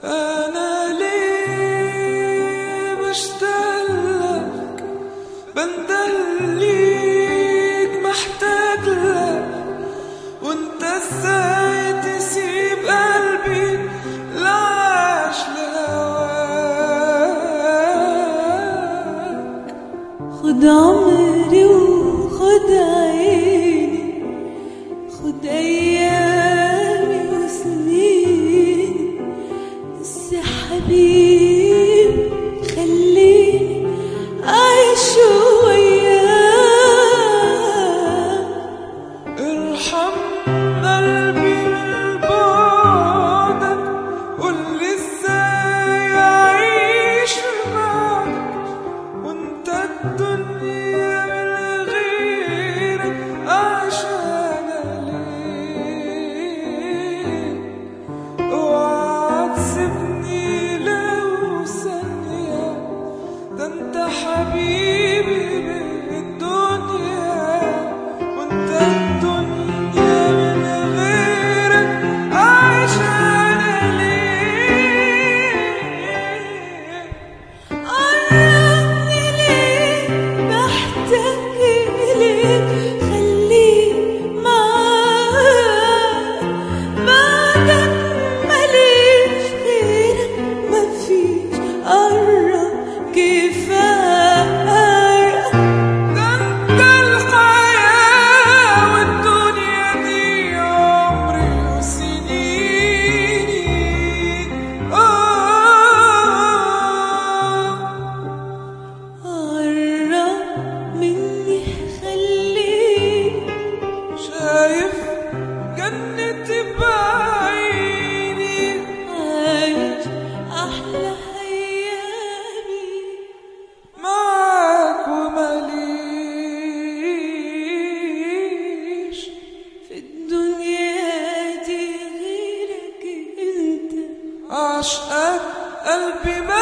أنا ليه بشتاقلك بندليك محتاج لك وانت ازاي تسيب قلبي لعاش لهواك خد عمري وخد عيني خد ايامي وسنيني بس يا حبيبي خليني اعيش وياك ارحم قلبي من بعدك قولي ازاي اعيش معك وانت الدنيا من غيرك عشان ليه اوعى تسيبني لو ثانية ده انت حبيبي بالدنيا وانت الدنيا من غيرك عشان ليه قربني ليك بحتاج إليك خليك معاك بعدك ماليش غيرك مفيش قرب كفاية ده انت الحياة والدنيا دي عمري وسنيني آه قرب مني خليك شايف جنتي بعيني عايش أحلى أيامي معاك وماليش في الدنيا دي غيرك انت عشقك قلبي ما